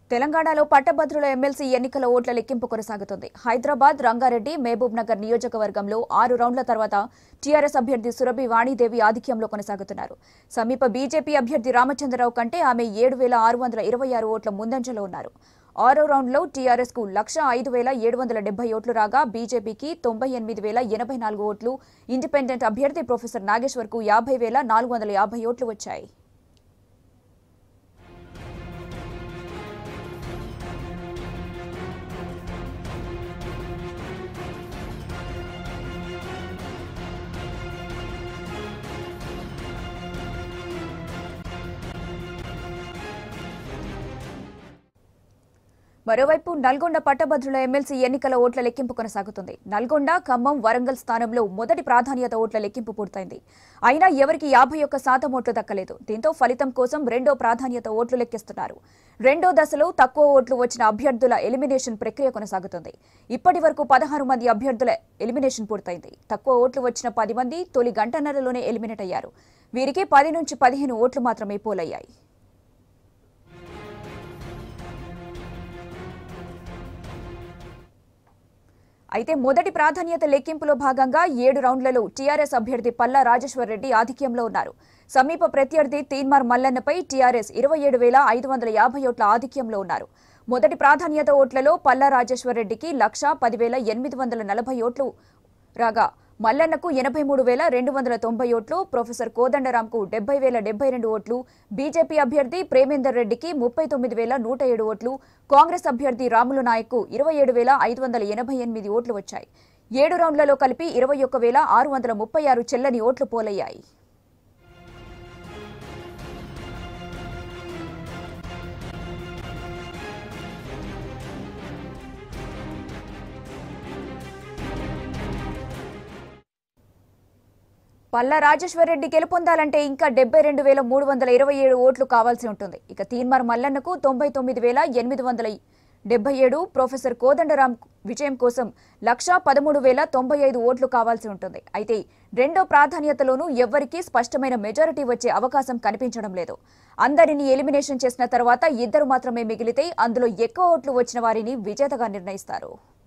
తెలంగాణలో పట్టభద్రుల ఎమ్మెల్సీ ఎన్నికల ఓట్ల లెక్కింపు కొనసాగుతుంది హైదరాబాద్ రంగారెడ్డి మహబూబ్ నగర్ నియోజకవర్గంలో ఆరు రౌండ్ల తర్వాత టీఆర్ఎస్ అభ్యర్థి సురభి వాణిదేవి ఆధిక్యంలో కొనసాగుతున్నారు సమీప బీజేపీ అభ్యర్థి రామచంద్రరావు కంటే ఆమె ఏడు వేల ఆరు వందల ఇరవై ఆరు ఓట్ల ముందంజలో ఉన్నారు ఆరో రౌండ్లో టీఆర్ఎస్ కు లక్ష ఐదు వేల ఏడు వందల డెబ్బై ఓట్లు రాగా బీజేపీకి తొంభై ఎనిమిది వేల ఎనభై నాలుగు ఓట్లు ఇండిపెండెంట్ అభ్యర్థి ప్రొఫెసర్ నాగేశ్వర్ కు యాభై వేల నాలుగు వందల యాభై ఓట్లు వచ్చాయి మరోవైపు నల్గొండ పట్టభద్రుల ఎమ్మెల్సీ ఎన్నికల ఓట్ల లెక్కింపు కొనసాగుతుంది నల్గొండ ఖమ్మం వరంగల్ స్థానంలో మొదటి ప్రాధాన్యత ఓట్ల లెక్కింపు పూర్తయింది అయినా ఎవరికి యాభై ఒక్క శాతం ఓట్లు దక్కలేదు దీంతో ఫలితం కోసం రెండో ప్రాధాన్యత ఓట్లు లెక్కిస్తున్నారు రెండో దశలో తక్కువ ఓట్లు వచ్చిన అభ్యర్థుల ఎలిమినేషన్ ప్రక్రియ కొనసాగుతుంది ఇప్పటి వరకు పదహారు మంది అభ్యర్థుల ఎలిమినేషన్ పూర్తయింది తక్కువ ఓట్లు వచ్చిన పది మంది తొలి గంటన్నరలోనే ఎలిమినేట్ అయ్యారు వీరికి పది నుంచి పదిహేను ఓట్లు మాత్రమే పోలయ్యాయి అయితే మొదటి ప్రాధాన్యత లెక్కింపులో భాగంగా ఏడు రౌండ్లలో టీఆర్ఎస్ అభ్యర్థి పల్లా రాజేశ్వర్ రెడ్డి ఆధిక్యంలో ఉన్నారు సమీప ప్రత్యర్థి తీన్మార్ మల్లన్నపై టీఆర్ఎస్ ఇరవై ఏడు వేల ఐదు వందల యాభై ఓట్ల ఆధిక్యంలో ఉన్నారు మొదటి ప్రాధాన్యత ఓట్లలో పల్లా రాజేశ్వర్ రెడ్డికి లక్ష పదివేల ఎనిమిది వందల నలభై ఓట్లు రాగా మల్లన్నకు ఎనభై మూడు వేల రెండు వందల తొంభై ఓట్లు ప్రొఫెసర్ కోదండరాంకు డెబ్బై వేల డెబ్బై రెండు ఓట్లు బీజేపీ అభ్యర్థి ప్రేమేందర్ రెడ్డికి ముప్పై తొమ్మిది వేల నూట ఏడు ఓట్లు కాంగ్రెస్ అభ్యర్థి రాములు నాయక్కు ఇరవై ఏడు వేల ఐదు వందల ఎనభై ఎనిమిది ఓట్లు వచ్చాయి ఏడు రౌండ్లలో కలిపి ఇరవై ఒక్క వేల ఆరు వందల ముప్పై ఆరు చెల్లని ఓట్లు పోలయ్యాయి పల్లా రాజేశ్వరరెడ్డి గెలుపొందాలంటే ఇంకా డెబ్బై రెండు వేల మూడు వందల ఇరవై ఏడు ఓట్లు కావాల్సి ఉంటుంది ఇక తీన్మార్ మల్లన్నకు తొంభై తొమ్మిది వేల ఎనిమిది వందల డెబ్బై ఏడు ప్రొఫెసర్ కోదండరాం విజయం కోసం లక్ష పదమూడు వేల తొంభై ఐదు ఓట్లు కావాల్సి ఉంటుంది అయితే రెండో ప్రాధాన్యతలోనూ ఎవ్వరికీ స్పష్టమైన మెజారిటీ వచ్చే అవకాశం కనిపించడం లేదు అందరినీ ఎలిమినేషన్ చేసిన తర్వాత ఇద్దరు మాత్రమే మిగిలితే అందులో ఎక్కువ ఓట్లు వచ్చిన వారిని విజేతగా నిర్ణయిస్తారు